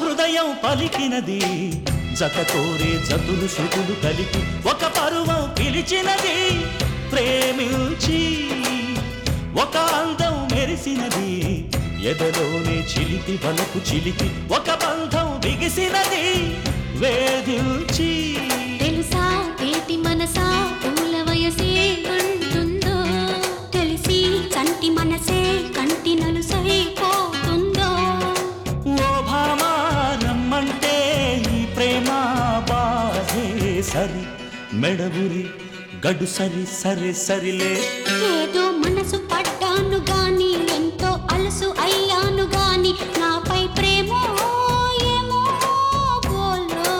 హృదయం పలికినది జత కోరే జతులు శృతులు కలిపి ఒక పరువం పిలిచినది ప్రేమించి ఒక అందం మెరిసినది ఎదలోనే చిలిపి వలకు చిలిపి ఒక బంధం బిగిసినది వేధించి తెలుసా తేటి మనసా పూల వయసే అంటుందో తెలిసి చంటి మనసే కంటి నలుసైపోతుందో ఓ భామా రమ్మంటే ఈ ప్రేమ బాధే సరి మెడబురి గడు సరి సరి సరిలే ఏదో మనసు పడ్డాను గాని ఎంతో అలసు అయ్యాను గాని నాపై ప్రేమ ఏమో బోలో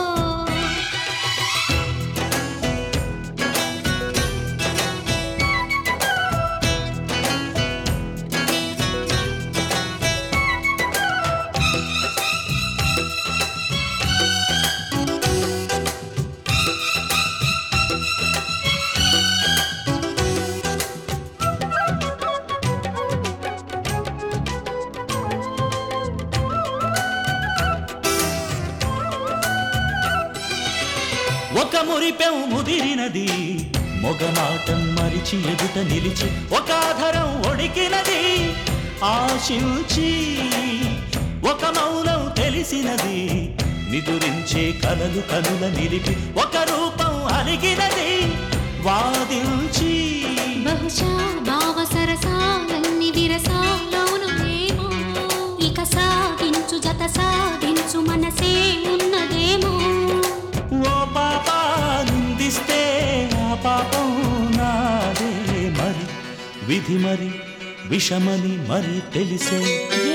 ఒక మురిపెం ముదిరినది మొగమాటం మరిచి ఎదుట నిలిచి ఒక ఆధరం ఒడికినది ఆశించి ఒక మౌనం తెలిసినది నిదురించే కలలు కనుల నిలిపి ఒక రూపం అలిగినది వాదించి బహుశా భావ సరసాలన్ని విరసాలవునునేమో ఇక సాగించు జత సాగించు మనసే ఉన్నదేమో ఓ పాప నిందిస్తే ఆ పాపం నాదే మరి విధి మరి విషమని మరి తెలిసే